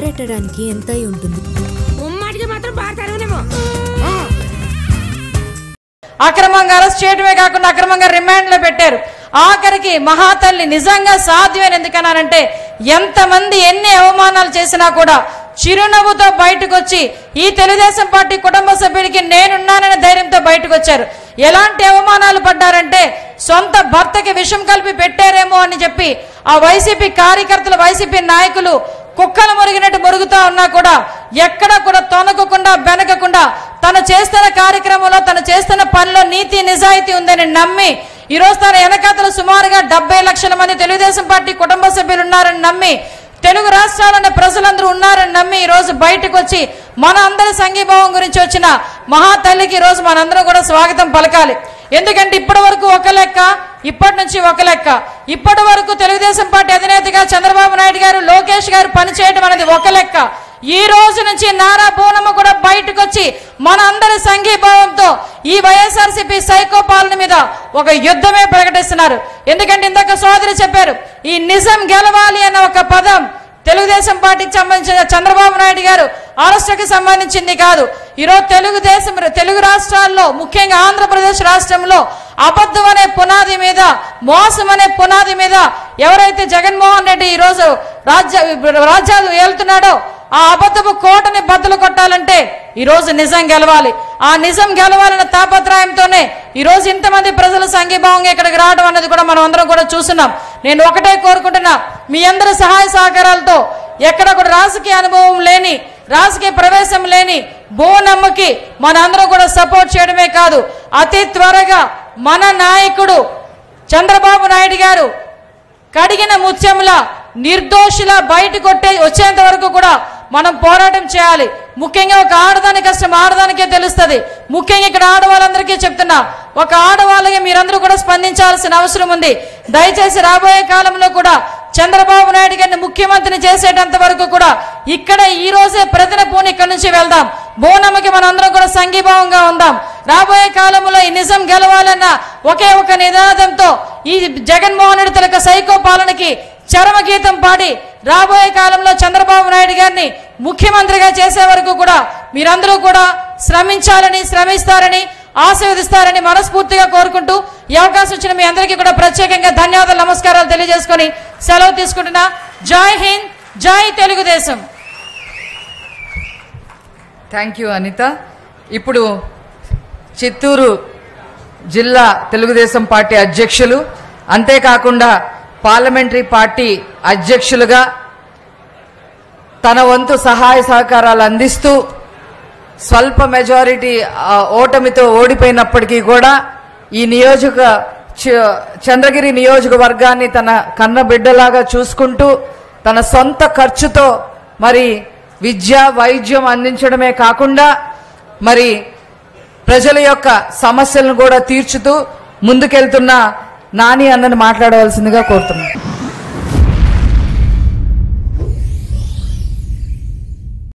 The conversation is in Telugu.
ఆరెట్టడానికి ఎంత అయి ఉంటుంది ముమ్మాటికి మాత్రం పాడతారునేమో అక్రమంగా అరెస్ట్ చేయడమే కాకుండా అక్రమంగా రిమాండ్ లో పెట్టారు ఆఖరికి మహాతల్లి నిజంగా సాధ్యమైన ఎందుకన్నానంటే ఎంతమంది ఎన్ని అవమానాలు చేసినా కూడా చిరునవ్వుతో బయటకు వచ్చి ఈ తెలుగుదేశం పార్టీ కుటుంబ సభ్యుడికి నేనున్నాననే ధైర్యంతో బయటకు వచ్చారు ఎలాంటి అవమానాలు పడ్డారంటే సొంత భర్తకి విషం కలిపి పెట్టారేమో అని చెప్పి ఆ వైసీపీ కార్యకర్తలు వైసీపీ నాయకులు కుక్కలు మురిగినట్టు మురుగుతా ఉన్నా కూడా ఎక్కడ కూడా తొనగకుండా బెనకకుండా తను చేస్తున్న కార్యక్రమంలో తను చేస్తున్న పనిలో నీతి నిజాయితీ ఉందని నమ్మి ఈ రోజు తన వెనకాతలు సుమారుగా డెబ్బై లక్షల మంది తెలుగుదేశం పార్టీ కుటుంబ సభ్యులు ఉన్నారని నమ్మి తెలుగు రాష్ట్రాల్లోని ప్రజలందరూ ఉన్నారని నమ్మి ఈ రోజు బయటకు వచ్చి మన అందరి సంఘీభావం గురించి వచ్చిన మహాతల్లికి ఈ రోజు మనందరం కూడా స్వాగతం పలకాలి ఎందుకంటే ఇప్పటి వరకు ఒక లెక్క ఇప్పటి నుంచి ఒక లెక్క ఇప్పటి వరకు తెలుగుదేశం పార్టీ అధినేతగా చంద్రబాబు నాయుడు గారు లోకేష్ గారు పనిచేయడం అనేది ఒక లెక్క ఈ రోజు నుంచి నారా పూనమ్మ కూడా బయటకు వచ్చి మన అందరి సంఘీభావంతో ఈ వైఎస్ఆర్సీపీ సైకో పాలన మీద ఒక యుద్ధమే ప్రకటిస్తున్నారు ఎందుకంటే ఇందాక సోదరి చెప్పారు ఈ నిజం గెలవాలి అన్న ఒక పదం తెలుగుదేశం పార్టీకి సంబంధించిన చంద్రబాబు నాయుడు గారు అరెస్టుకి సంబంధించింది కాదు ఈరోజు తెలుగుదేశం తెలుగు రాష్ట్రాల్లో ముఖ్యంగా ఆంధ్రప్రదేశ్ రాష్ట్రంలో అబద్ధం అనే పునాది మీద మోసం అనే పునాది మీద ఎవరైతే జగన్మోహన్ రెడ్డి ఈరోజు రాజ్య రాజ్యాలు ఏలుతున్నాడో ఆ అబద్ధపు కోటని బద్దలు కొట్టాలంటే ఈ రోజు నిజం గెలవాలి ఆ నిజం గెలవాలన్న తాపత్రయంతోనే ఈ రోజు ఇంతమంది ప్రజలు సంఘీభావంగా ఇక్కడికి రావడం అనేది కూడా మనం అందరం కూడా చూస్తున్నాం నేను ఒకటే కోరుకుంటున్నా మీ అందరి సహాయ సహకారాలతో ఎక్కడ కూడా రాజకీయ అనుభవం లేని రాజకీయ ప్రవేశం లేని బోనమ్మకి మనందరం కూడా సపోర్ట్ చేయడమే కాదు అతి త్వరగా మన నాయకుడు చంద్రబాబు నాయుడు గారు కడిగిన ముత్యంలా నిర్దోషుల బయట కొట్టే వచ్చేంత వరకు కూడా మనం పోరాటం చేయాలి ముఖ్యంగా ఒక ఆడదాని కష్టం ఆడదానికే తెలుస్తుంది ముఖ్యంగా ఇక్కడ ఆడవాళ్ళందరికీ చెప్తున్నా ఒక ఆడవాళ్ళకి మీరందరూ కూడా స్పందించాల్సిన అవసరం ఉంది దయచేసి రాబోయే కాలంలో కూడా చంద్రబాబు నాయుడు గారిని ముఖ్యమంత్రిని చేసేటంత వరకు కూడా ఇక్కడ ఈ రోజే ప్రతిన పూని ఇక్కడి నుంచి వెళ్దాం బోనమ్మకి మనందరం కూడా సంఘీభావంగా ఉందాం రాబోయే కాలంలో ఈ నిజం గెలవాలన్న ఒకే ఒక నినాదంతో ఈ జగన్మోహన్ రెడ్డి తలక సైకో పాలనకి చరమ గీతం పాడి రాబోయే కాలంలో చంద్రబాబు నాయుడు గారిని ముఖ్యమంత్రిగా చేసే వరకు కూడా మీరందరూ కూడా శ్రమించాలని శ్రమిస్తారని ఆశీర్వదిస్తారని మనస్ఫూర్తిగా కోరుకుంటూ ఈ అవకాశం ఇచ్చిన మీ అందరికీ కూడా ప్రత్యేకంగా ధన్యవాదాలు నమస్కారాలు తెలియజేసుకొని సెలవు తీసుకుంటున్నా జై హింద్ జై తెలుగుదేశం థ్యాంక్ యూ అనిత ఇప్పుడు చిత్తూరు జిల్లా తెలుగుదేశం పార్టీ అధ్యక్షులు అంతేకాకుండా పార్లమెంటరీ పార్టీ అధ్యక్షులుగా తన వంతు సహాయ సహకారాలు అందిస్తూ స్వల్ప మెజారిటీ ఆ, ఓటమితో ఓడిపోయినప్పటికీ కూడా ఈ నియోజక చ- చంద్రగిరి నియోజకవర్గాన్ని తన కన్న బిడ్డలాగా చూసుకుంటూ తన సొంత ఖర్చుతో మరి విద్య వైద్యం అందించడమే కాకుండా మరి ప్రజల యొక్క సమస్యలను కూడా తీర్చుతూ ముందుకెళ్తున్న నాని అన్నని మాట్లాడవలసిందిగా కోరుతున్నాను